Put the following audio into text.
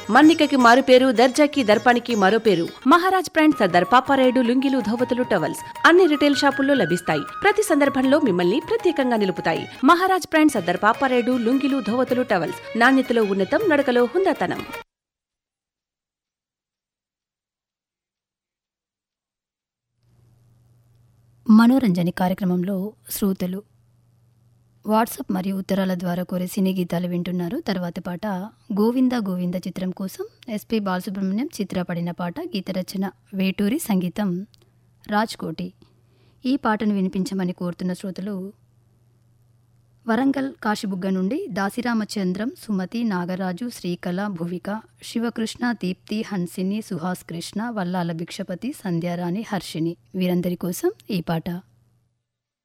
మన్నికకి మారు పేరు దర్జాకి దర్పానికి మరో పేరు మహారాజ్ బ్రాండ్ సర్దార్ పాపారాయుడు లుంగిలు ధోవతులు టవల్స్ అన్ని రిటైల్ షాపుల్లో లభిస్తాయి ప్రతి సందర్భంలో మిమ్మల్ని ప్రత్యేకంగా నిలుపుతాయి మహారాజ్ బ్రాండ్ సర్దార్ పాపారాయుడు లుంగిలు ధోవతులు టవల్స్ నాణ్యతలో ఉన్నతం నడకలో హుందాతనం మనోరంజని కార్యక్రమంలో శ్రోతలు వాట్సాప్ మరియు ఉత్తరాల ద్వారా కోరే సినీ గీతాలు వింటున్నారు తర్వాతి పాట గోవింద గోవింద చిత్రం కోసం ఎస్పి బాలసుబ్రహ్మణ్యం చిత్ర పడిన పాట గీతరచన వేటూరి సంగీతం రాజ్కోటి ఈ పాటను వినిపించమని కోరుతున్న శ్రోతలు వరంగల్ కాశీబుగ్గ నుండి దాసిరామచంద్రం సుమతి నాగరాజు శ్రీకళ భువిక శివకృష్ణ దీప్తి హన్సిని సుహాస్ కృష్ణ వల్లాల భిక్షపతి సంధ్యారాణి హర్షిని వీరందరి కోసం ఈ పాట